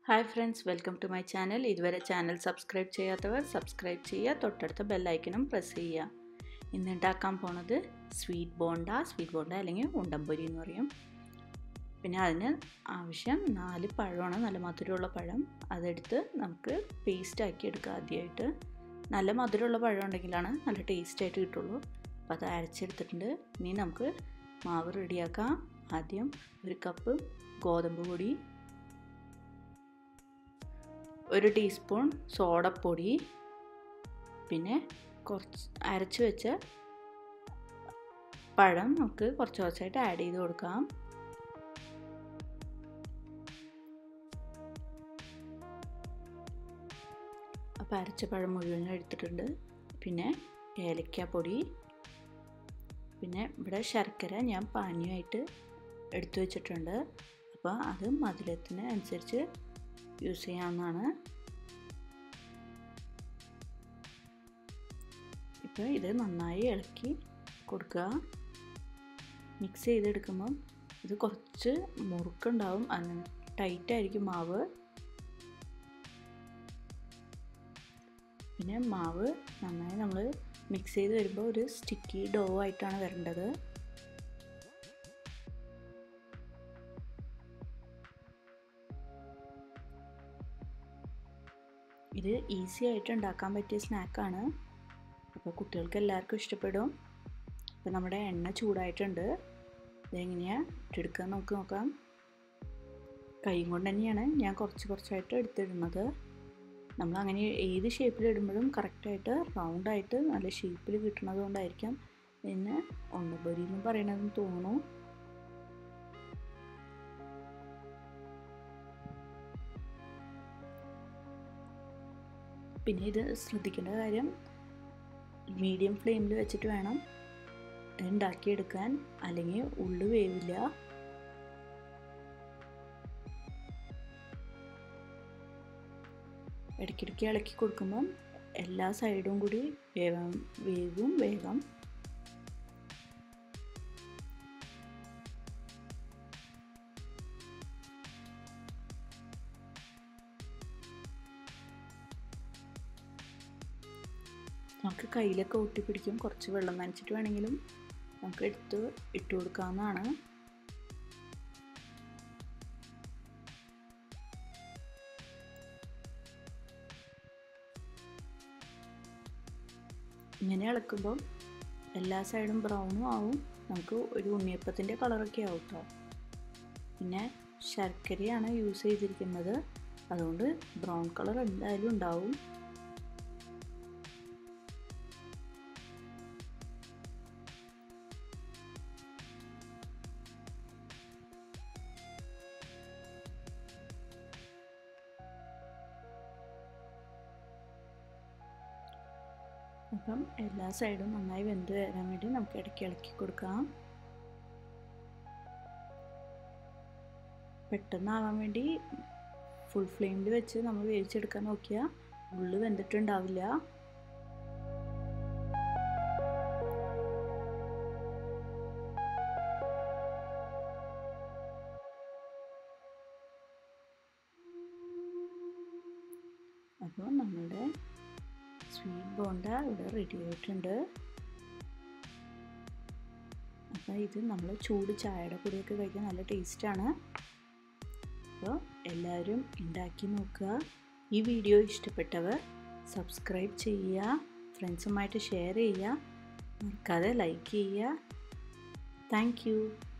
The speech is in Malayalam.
hi friends welcome to my channel ഇതുവരെ ചാനൽ സബ്സ്ക്രൈബ് ചെയ്യാത്തവർ സബ്സ്ക്രൈബ് ചെയ്യുക തൊട്ടടുത്ത ബെല്ലൈക്കനും പ്രസ് ചെയ്യുക ഇന്ന് ഉണ്ടാക്കാൻ പോണത് സ്വീറ്റ് ബോണ്ട സ്വീറ്റ് ബോണ്ട അല്ലെങ്കിൽ ഉണ്ടംപൊരി എന്ന് പറയും പിന്നെ അതിന് ആവശ്യം നാല് പഴമാണ് നല്ല മധുരമുള്ള പഴം അതെടുത്ത് നമുക്ക് പേസ്റ്റ് ആക്കി എടുക്കുക ആദ്യമായിട്ട് നല്ല മധുരമുള്ള പഴം ഉണ്ടെങ്കിലാണ് നല്ല ടേസ്റ്റ് ആയിട്ട് കിട്ടുള്ളൂ അപ്പോൾ അത് അരച്ചെടുത്തിട്ടുണ്ട് ഇനി നമുക്ക് മാവ് റെഡിയാക്കാം ആദ്യം ഒരു കപ്പ് ഗോതമ്പ് പൊടി ഒരു ടീസ്പൂൺ സോഡപ്പൊടി പിന്നെ കുറച്ച് അരച്ച് വെച്ച പഴം നമുക്ക് കുറച്ച് കുറച്ചായിട്ട് ആഡ് ചെയ്ത് കൊടുക്കാം അപ്പോൾ അരച്ച പഴം മുഴുവൻ എടുത്തിട്ടുണ്ട് പിന്നെ ഏലക്കാപ്പൊടി പിന്നെ ഇവിടെ ശർക്കര ഞാൻ പാനീയമായിട്ട് എടുത്തു വെച്ചിട്ടുണ്ട് അപ്പോൾ അത് മധുരത്തിന് അനുസരിച്ച് യൂസ് ചെയ്യാവുന്നതാണ് ഇപ്പോൾ ഇത് നന്നായി ഇളക്കി കൊടുക്കുക മിക്സ് ചെയ്തെടുക്കുമ്പം ഇത് കുറച്ച് മുറുക്കുണ്ടാവും അങ്ങനെ ടൈറ്റായിരിക്കും മാവ് പിന്നെ മാവ് നന്നായി നമ്മൾ മിക്സ് ചെയ്ത് വരുമ്പോൾ ഒരു സ്റ്റിക്കി ഡോ ആയിട്ടാണ് വരേണ്ടത് ഇത് ഈസി ആയിട്ട് ഉണ്ടാക്കാൻ പറ്റിയ സ്നാക്കാണ് അപ്പോൾ കുട്ടികൾക്ക് എല്ലാവർക്കും ഇഷ്ടപ്പെടും അപ്പോൾ നമ്മുടെ എണ്ണ ചൂടായിട്ടുണ്ട് ഇതെങ്ങനെയാണ് ഇട്ടെടുക്കാൻ നമുക്ക് നോക്കാം കൈ കൊണ്ട് തന്നെയാണ് ഞാൻ കുറച്ച് കുറച്ചായിട്ട് എടുത്തിടുന്നത് നമ്മൾ അങ്ങനെ ഏത് ഷേപ്പിൽ ഇടുമ്പോഴും കറക്റ്റായിട്ട് റൗണ്ടായിട്ട് നല്ല ഷേപ്പിൽ കിട്ടുന്നത് കൊണ്ടായിരിക്കാം ഇതിന് ഒന്നുപൊരി എന്ന് പറയണതെന്ന് തോന്നുന്നു പിന്നെ ഇത് ശ്രദ്ധിക്കേണ്ട കാര്യം മീഡിയം ഫ്ലെയിമിൽ വെച്ചിട്ട് വേണം ഉണ്ടാക്കിയെടുക്കാൻ അല്ലെങ്കിൽ ഉള്ളു വേവില്ല ഇടയ്ക്കിടയ്ക്ക് ഇളക്കി കൊടുക്കുമ്പം എല്ലാ സൈഡും കൂടി വേവം വേവും വേഗം നമുക്ക് കയ്യിലൊക്കെ ഒട്ടിപ്പിടിക്കും കുറച്ച് വെള്ളം നനച്ചിട്ട് വേണമെങ്കിലും നമുക്ക് എടുത്ത് ഇട്ട് കൊടുക്കാവുന്നതാണ് ഇങ്ങനെ ഇളക്കുമ്പം എല്ലാ സൈഡും ബ്രൗണും ആവും നമുക്ക് ഒരു ഉണ്ണിയപ്പത്തിൻ്റെ കളറൊക്കെ ആവും കേട്ടോ പിന്നെ ശർക്കരയാണ് യൂസ് ചെയ്തിരിക്കുന്നത് അതുകൊണ്ട് ബ്രൗൺ കളർ എന്തായാലും ഉണ്ടാവും അപ്പം എല്ലാ സൈഡും നന്നായി വെന്ത് വരാൻ വേണ്ടി നമുക്ക് ഇടയ്ക്ക് ഇളക്കി കൊടുക്കാം പെട്ടെന്നാവാൻ വേണ്ടി ഫുൾ ഫ്ലെയിമിൽ വെച്ച് നമ്മൾ വേവിച്ചെടുക്കാൻ നോക്കിയാൽ ഉള്ളു വെന്തിട്ടുണ്ടാവില്ല അപ്പോൾ നമ്മുടെ സ്വീറ്റ് ബോണ്ട ഇവിടെ റെഡി ആയിട്ടുണ്ട് അപ്പോൾ ഇത് നമ്മൾ ചൂട് ചായയുടെ കൂടെയൊക്കെ കഴിക്കാൻ നല്ല ടേസ്റ്റാണ് അപ്പോൾ എല്ലാവരും ഉണ്ടാക്കി നോക്കുക ഈ വീഡിയോ ഇഷ്ടപ്പെട്ടവർ സബ്സ്ക്രൈബ് ചെയ്യുക ഫ്രണ്ട്സുമായിട്ട് ഷെയർ ചെയ്യുക മറക്കാതെ ലൈക്ക് ചെയ്യുക താങ്ക്